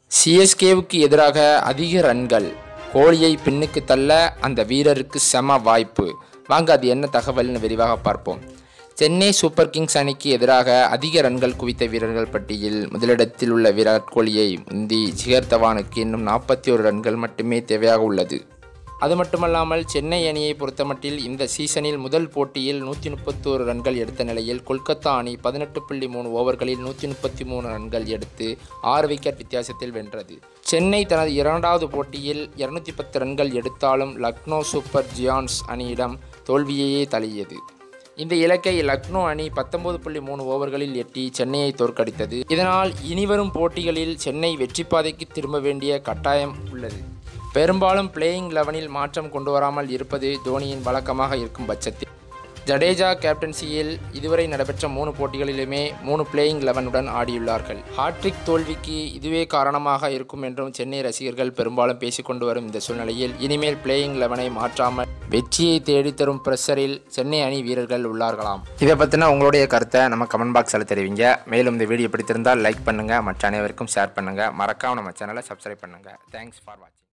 சிஎஸ்கேவுக்கு எதிராக அதிக ரன்கள் கோலியை பின்னுக்கு தள்ள அந்த வீரருக்கு செம வாய்ப்பு வாங்க அது என்ன தகவல்னு விரிவாக பார்ப்போம் சென்னை சூப்பர் கிங்ஸ் அணிக்கு எதிராக அதிக ரன்கள் குவித்த வீரர்கள் பட்டியலில் முதலிடத்தில் உள்ள விராட் கோலியை முந்தி ஜிகர் தவானுக்கு இன்னும் நாற்பத்தி ஒரு ரன்கள் மட்டுமே தேவையாக உள்ளது அது மட்டுமல்லாமல் சென்னை அணியை பொறுத்தமட்டில் இந்த சீசனில் முதல் போட்டியில் நூற்றி முப்பத்தோரு ரன்கள் எடுத்த நிலையில் கொல்கத்தா அணி பதினெட்டு புள்ளி மூணு ஓவர்களில் நூற்றி முப்பத்தி மூணு ரன்கள் எடுத்து ஆறு விக்கெட் வித்தியாசத்தில் வென்றது சென்னை தனது இரண்டாவது போட்டியில் இருநூத்தி பத்து ரன்கள் எடுத்தாலும் லக்னோ சூப்பர் ஜியான்ஸ் அணியிடம் தோல்வியையே தழுவியது இந்த இலக்கை லக்னோ அணி பத்தொன்பது புள்ளி மூணு ஓவர்களில் எட்டி சென்னையை தோற்கடித்தது இதனால் இனிவரும் போட்டிகளில் சென்னை வெற்றி பாதைக்கு திரும்ப வேண்டிய கட்டாயம் உள்ளது பெரும்பாலும் பிளேயிங் லெவனில் மாற்றம் கொண்டு வராமல் இருப்பது தோனியின் வழக்கமாக இருக்கும் பட்சத்தில் ஜடேஜா கேப்டன்சியில் இதுவரை நடைபெற்ற மூணு போட்டிகளிலுமே மூணு பிளேயிங் லெவனுடன் ஆடியுள்ளார்கள் ஹாட்ரிக் தோல்விக்கு இதுவே காரணமாக இருக்கும் என்றும் சென்னை ரசிகர்கள் பெரும்பாலும் பேசிக்கொண்டு வரும் இந்த சூழ்நிலையில் இனிமேல் பிளேயிங் லெவனை மாற்றாமல் வெற்றியை தேடித்தரும் பிரஷரில் சென்னை அணி வீரர்கள் உள்ளார்களாம் இதை பற்றின உங்களுடைய கருத்தை நம்ம கமெண்ட் பாக்ஸில் தெரிவிங்க மேலும் இந்த வீடியோ பிடித்திருந்தால் லைக் பண்ணுங்கள் மற்ற அனைவருக்கும் ஷேர் பண்ணுங்கள் மறக்காம நம்ம சேனலை சப்ஸ்கிரைப் பண்ணுங்கள் தேங்க்ஸ் ஃபார் வாட்சிங்